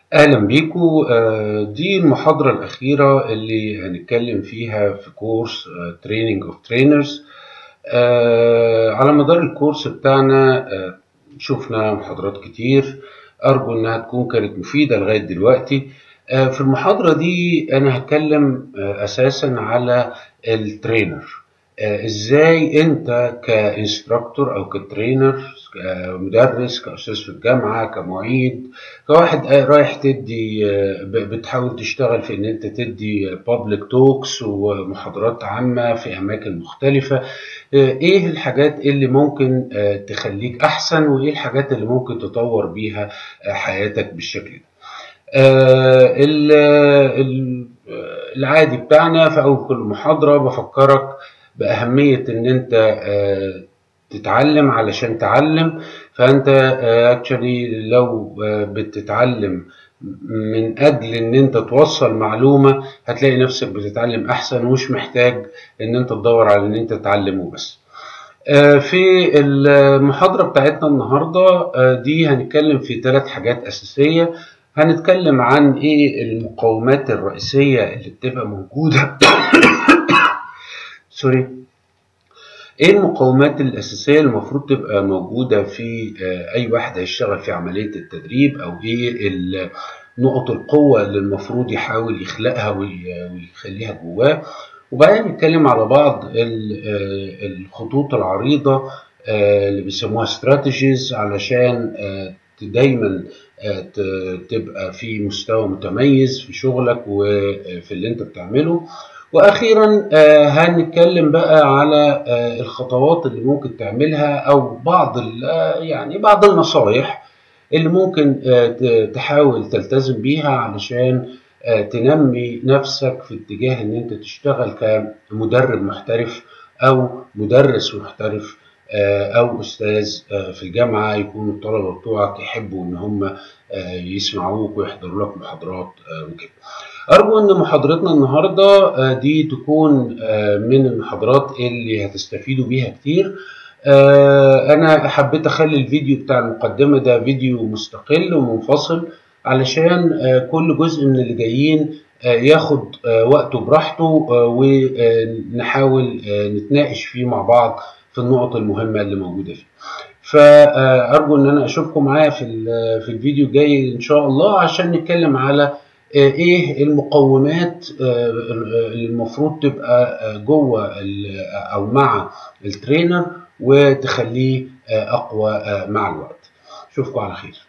أهلا بيكم آه، دي المحاضرة الأخيرة اللي هنتكلم فيها في كورس تريننج اوف ترينرز على مدار الكورس بتاعنا آه، شفنا محاضرات كتير أرجو إنها تكون كانت مفيدة لغاية دلوقتي آه، في المحاضرة دي أنا هتكلم أساسا على الترينر ازاي انت كانستراكتور او كترينر كمدرس كاستاذ في الجامعه كمعيد كواحد رايح تدي بتحاول تشتغل في ان انت تدي بابليك توكس ومحاضرات عامه في اماكن مختلفه ايه الحاجات اللي ممكن تخليك احسن وايه الحاجات اللي ممكن تطور بيها حياتك بالشكل ده العادي بتاعنا في اول كل محاضره بفكرك بأهمية إن أنت تتعلم علشان تعلم فأنت اكشلي لو بتتعلم من أجل إن أنت توصل معلومة هتلاقي نفسك بتتعلم أحسن ومش محتاج إن أنت تدور على إن أنت تتعلم وبس. في المحاضرة بتاعتنا النهاردة دي هنتكلم في ثلاث حاجات أساسية هنتكلم عن إيه المقومات الرئيسية اللي بتبقى موجودة سوري ايه المقومات الاساسيه اللي المفروض تبقى موجوده في اي واحد هيشتغل في عمليه التدريب او ايه نقط القوه اللي المفروض يحاول يخلقها ويخليها جواه وبعدين نتكلم على بعض الخطوط العريضه اللي بيسموها استراتيجيز علشان دايما تبقى في مستوى متميز في شغلك وفي اللي انت بتعمله واخيرا هنتكلم بقى على الخطوات اللي ممكن تعملها او بعض يعني بعض النصايح اللي ممكن تحاول تلتزم بيها علشان تنمي نفسك في اتجاه ان انت تشتغل كمدرب محترف او مدرس محترف او استاذ في الجامعه يكونوا الطلبه بتوعك يحبوا ان هم يسمعوك ويحضروا لك محاضرات وكده أرجو أن محاضرتنا النهاردة دي تكون من المحاضرات اللي هتستفيدوا بيها كتير أنا حبيت أخلي الفيديو بتاع المقدمة ده فيديو مستقل ومنفصل علشان كل جزء من اللي جايين ياخد وقته براحته ونحاول نتناقش فيه مع بعض في النقط المهمة اللي موجودة فيه فأرجو أن أنا أشوفكم معايا في في الفيديو الجاي إن شاء الله عشان نتكلم على ايه المقومات اللي المفروض تبقى جوه او مع الترينر وتخليه اقوى مع الوقت اشوفكم على خير